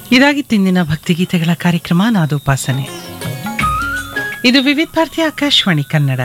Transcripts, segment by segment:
ಇದಾಗಿತ್ತು ಇಂದಿನ ಭಕ್ತಿಗೀತೆಗಳ ಕಾರ್ಯಕ್ರಮ ನಾದೋಪಾಸನೆ ಇದು ವಿವಿಧ ಭಾರತಿ ಆಕಾಶವಾಣಿ ಕನ್ನಡ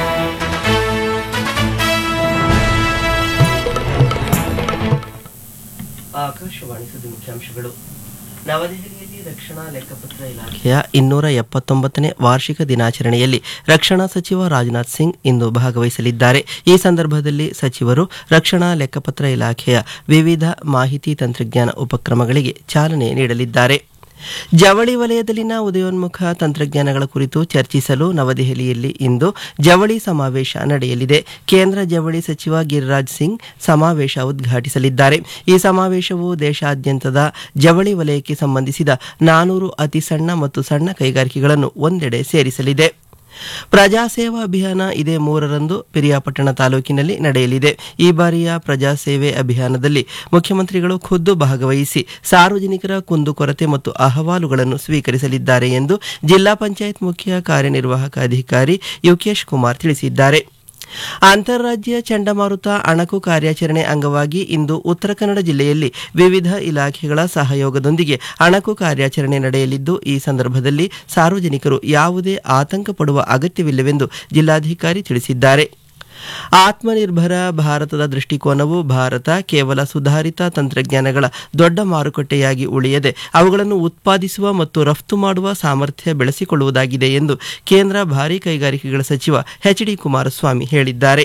ಆಕಾಶವಾಣಿ ಸುದ್ದಿ ಮುಖ್ಯಾಂಶಗಳು ನವದೆಹಲಿಯಲ್ಲಿ ರಕ್ಷಣಾ ಲೆಕ್ಕಪತ್ರ ಇಲಾಖೆಯ ಇನ್ನೂರ ಎಪ್ಪತ್ತೊಂಬತ್ತನೇ ವಾರ್ಷಿಕ ದಿನಾಚರಣೆಯಲ್ಲಿ ರಕ್ಷಣಾ ಸಚಿವ ರಾಜನಾಥ್ ಸಿಂಗ್ ಇಂದು ಭಾಗವಹಿಸಲಿದ್ದಾರೆ ಈ ಸಂದರ್ಭದಲ್ಲಿ ಸಚಿವರು ರಕ್ಷಣಾ ಲೆಕ್ಕಪತ್ರ ಇಲಾಖೆಯ ವಿವಿಧ ಮಾಹಿತಿ ತಂತ್ರಜ್ಞಾನ ಉಪಕ್ರಮಗಳಿಗೆ ಚಾಲನೆ ನೀಡಲಿದ್ದಾರೆ ಜವಳಿ ವಲಯದಲ್ಲಿನ ಉದಯೋನ್ಮುಖ ತಂತ್ರಜ್ಞಾನಗಳ ಕುರಿತು ಚರ್ಚಿಸಲು ನವದೆಹಲಿಯಲ್ಲಿ ಇಂದು ಜವಳಿ ಸಮಾವೇಶ ನಡೆಯಲಿದೆ ಕೇಂದ್ರ ಜವಳಿ ಸಚಿವ ಗಿರಿರಾಜ್ ಸಿಂಗ್ ಸಮಾವೇಶ ಉದ್ಘಾಟಿಸಲಿದ್ದಾರೆ ಈ ಸಮಾವೇಶವು ದೇಶಾದ್ಯಂತದ ಜವಳಿ ವಲಯಕ್ಕೆ ಸಂಬಂಧಿಸಿದ ನಾನೂರು ಅತಿ ಸಣ್ಣ ಮತ್ತು ಸಣ್ಣ ಕೈಗಾರಿಕೆಗಳನ್ನು ಒಂದೆಡೆ ಸೇರಿಸಲಿದೆ ಪ್ರಜಾಸೇವಾ ಅಭಿಯಾನ ಇದೇ ಮೂರರಂದು ಪಿರಿಯಾಪಟ್ಟಣ ತಾಲೂಕಿನಲ್ಲಿ ನಡೆಯಲಿದೆ ಈ ಬಾರಿಯ ಪ್ರಜಾಸೇವೆ ಅಭಿಯಾನದಲ್ಲಿ ಮುಖ್ಯಮಂತ್ರಿಗಳು ಖುದ್ದು ಭಾಗವಹಿಸಿ ಸಾರ್ವಜನಿಕರ ಕುಂದುಕೊರತೆ ಮತ್ತು ಅಹವಾಲುಗಳನ್ನು ಸ್ವೀಕರಿಸಲಿದ್ದಾರೆ ಎಂದು ಜಿಲ್ಲಾ ಪಂಚಾಯತ್ ಮುಖ್ಯ ಕಾರ್ಯನಿರ್ವಾಹಕ ಅಧಿಕಾರಿ ಯುಕೇಶ್ ಕುಮಾರ್ ತಿಳಿಸಿದ್ದಾರೆ ಅಂತಾರಾಜ್ಯ ಚಂಡಮಾರುತ ಅಣಕು ಕಾರ್ಯಾಚರಣೆ ಅಂಗವಾಗಿ ಇಂದು ಉತ್ತರ ಕನ್ನಡ ಜಿಲ್ಲೆಯಲ್ಲಿ ವಿವಿಧ ಇಲಾಖೆಗಳ ಸಹಯೋಗದೊಂದಿಗೆ ಅಣಕು ಕಾರ್ಯಾಚರಣೆ ನಡೆಯಲಿದ್ದು ಈ ಸಂದರ್ಭದಲ್ಲಿ ಸಾರ್ವಜನಿಕರು ಯಾವುದೇ ಆತಂಕ ಪಡುವ ಅಗತ್ಯವಿಲ್ಲವೆಂದು ಜಿಲ್ಲಾಧಿಕಾರಿ ತಿಳಿಸಿದ್ದಾರೆ ಆತ್ಮನಿರ್ಭರ ಭಾರತದ ದೃಷ್ಟಿಕೋನವು ಭಾರತ ಕೇವಲ ಸುಧಾರಿತ ತಂತ್ರಜ್ಞಾನಗಳ ದೊಡ್ಡ ಮಾರುಕಟ್ಟೆಯಾಗಿ ಉಳಿಯದೆ ಅವುಗಳನ್ನು ಉತ್ಪಾದಿಸುವ ಮತ್ತು ರಫ್ತು ಮಾಡುವ ಸಾಮರ್ಥ್ಯ ಬೆಳೆಸಿಕೊಳ್ಳುವುದಾಗಿದೆ ಎಂದು ಕೇಂದ್ರ ಭಾರೀ ಕೈಗಾರಿಕೆಗಳ ಸಚಿವ ಎಚ್ ಡಿ ಕುಮಾರಸ್ವಾಮಿ ಹೇಳಿದ್ದಾರೆ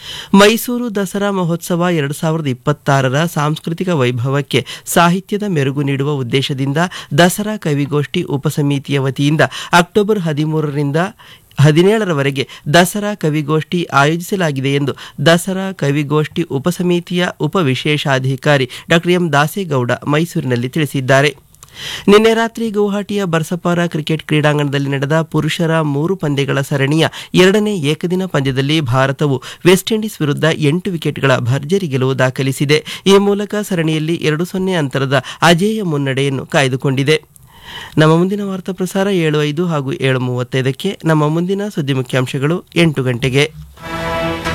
ಮೈಸೂರು ದಸರಾ ಮಹೋತ್ಸವ ಎರಡು ಸಾವಿರದ ಇಪ್ಪತ್ತಾರರ ಸಾಂಸ್ಕೃತಿಕ ವೈಭವಕ್ಕೆ ಸಾಹಿತ್ಯದ ಮೆರುಗು ನೀಡುವ ಉದ್ದೇಶದಿಂದ ದಸರಾ ಕವಿಗೋಷ್ಠಿ ಉಪಸಮಿತಿಯ ವತಿಯಿಂದ ಅಕ್ಟೋಬರ್ ಹದಿಮೂರರಿಂದ ಹದಿನೇಳರವರೆಗೆ ದಸರಾ ಕವಿಗೋಷ್ಠಿ ಆಯೋಜಿಸಲಾಗಿದೆ ಎಂದು ದಸರಾ ಕವಿಗೋಷ್ಠಿ ಉಪಸಮಿತಿಯ ಉಪವಿಶೇಷಾಧಿಕಾರಿ ಡಾಕ್ಟರ್ ಎಂ ದಾಸೇಗೌಡ ಮೈಸೂರಿನಲ್ಲಿ ತಿಳಿಸಿದ್ದಾರೆ ನಿನ್ನೆ ರಾತ್ರಿ ಗುವಾಹಟಿಯ ಬರ್ಸಪಾರ ಕ್ರಿಕೆಟ್ ಕ್ರೀಡಾಂಗಣದಲ್ಲಿ ನಡೆದ ಪುರುಷರ ಮೂರು ಪಂದ್ಯಗಳ ಸರಣಿಯ ಎರಡನೇ ಏಕದಿನ ಪಂದ್ಯದಲ್ಲಿ ಭಾರತವು ವೆಸ್ಟ್ ಇಂಡೀಸ್ ವಿರುದ್ಧ ಎಂಟು ವಿಕೆಟ್ಗಳ ಭರ್ಜರಿ ಗೆಲುವು ದಾಖಲಿಸಿದೆ ಈ ಮೂಲಕ ಸರಣಿಯಲ್ಲಿ ಎರಡು ಸೊನ್ನೆ ಅಂತರದ ಅಜೇಯ ಮುನ್ನಡೆಯನ್ನು ಕಾಯ್ದುಕೊಂಡಿದೆ ನಮ್ಮ ಮುಂದಿನ ವಾರ್ತಾ ಪ್ರಸಾರ ಏಳು ಐದು ಹಾಗೂ ಏಳು ಮೂವತ್ತೈದಕ್ಕೆ ನಮ್ಮ ಮುಂದಿನ ಸುದ್ದಿ ಮುಖ್ಯಾಂಶಗಳು ಎಂಟು ಗಂಟೆಗೆ